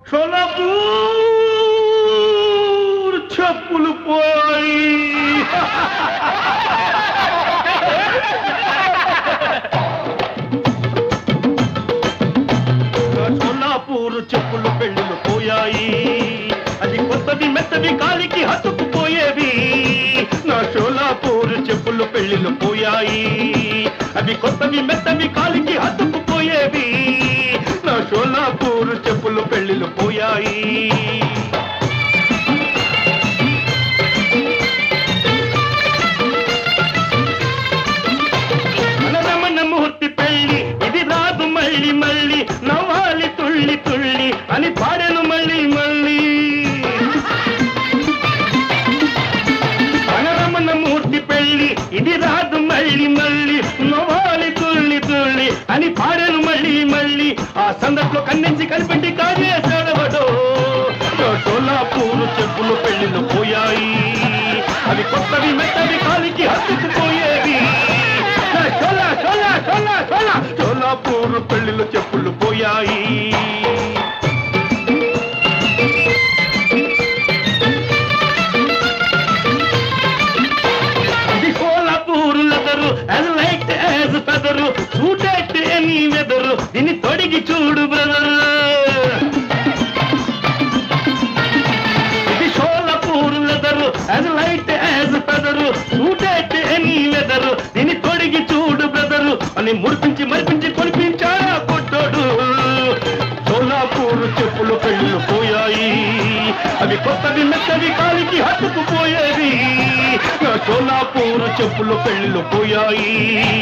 షోలాపూర్ చెప్పులు పోయి షోలాపూర్ చెప్పులు పెళ్ళిళ్ళు పోయాయి అది కొత్తవి మెత్తవి కాలికి హత్తుకుపోయేవి నా షోలాపూర్ చెప్పులు పెళ్ళిళ్ళు పోయాయి అవి కొత్తవి మెత్తవి కాలికి హత్తుకుపోయేవి నా షోలాపూర్ చెప్పులు పెళ్ళిళ్ళు పోయాయి అనరమణ ముహూర్తి పెళ్ళి ఇది రాదు మళ్ళీ మళ్ళీ నవ్వాలి తుళ్ళి తుళ్ళి అని పాడెను మళ్ళీ మళ్ళీ అనరమణ మూర్తి పెళ్ళి ఇది రాదు మళ్ళీ మళ్ళీ నవ్వాలి తుళ్ళి తుళ్ళి అని పాడెను మళ్ళీ మళ్ళీ ఆ సందట్లో కన్నించి కనిపెట్టి కాజే సెడవడు సోలాపూరు చెప్పులు పెళ్ళిళ్ళు పోయాయి అవి కొత్తవి మెత్తవి కాలికి హత్తుకుపోయేవి చోలా చోలా చోలా చోలా చోలాపూరు పెళ్ళిళ్ళు చెప్పులు పోయాయి ఇది Kolhapur leather as light as feather suited any weather దీన్ని తొడిగి చూడు బ్రదరు ఇది Sholapur leather as light as feather suited any weather దీన్ని తొడిగి చూడు బ్రదరు అని ముడిపించి మరిపించి కొనిపించాడా కొట్టోడు షోలాపూర్ చెప్పులు పెళ్ళు పోయాయి అవి కొత్తవి మెత్తవి కాలికి హత్తుకుపోయేవి నా షోలాపూర్ చెప్పులు పెళ్ళు పోయాయి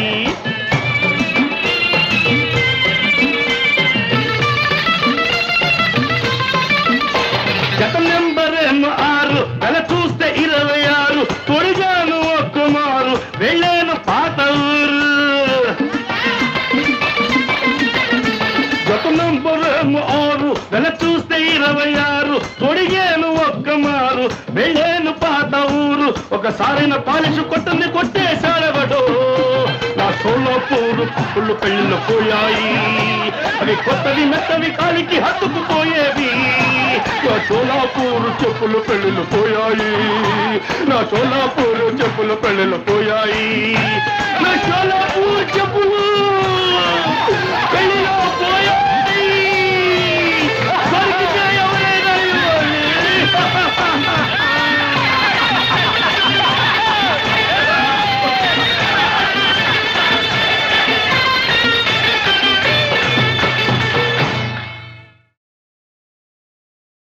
జత నెంబర్ ఏమో ఆరు నెల చూస్తే ఇరవై ఆరు తొడిగాను ఒక్క మారు వెళ్ళాను పాత ఊరు జత నెంబర్ ఏమో ఆరు నెల చూస్తే ఇరవై ఆరు తొడిగాను ఒక్క మారు వెళ్ళాను పాత ఊరు ఒకసారైన పాలిష్ కొట్టని కొట్టేశాడవడు నా సోలాపూరు పుల్లు పెళ్ళిళ్ళు పోయాయి అవి కొత్తవి మెత్తవి కాలికి హత్తుకుపోయేవి నా సోలాపూరు చెప్పులు పెళ్ళిళ్ళు పోయాయి నా సోలాపూరు చెప్పులు పెళ్ళిళ్ళు పోయాయి నా సోలాపూర్ చెప్పులు పెళ్ళిలో పోయాయి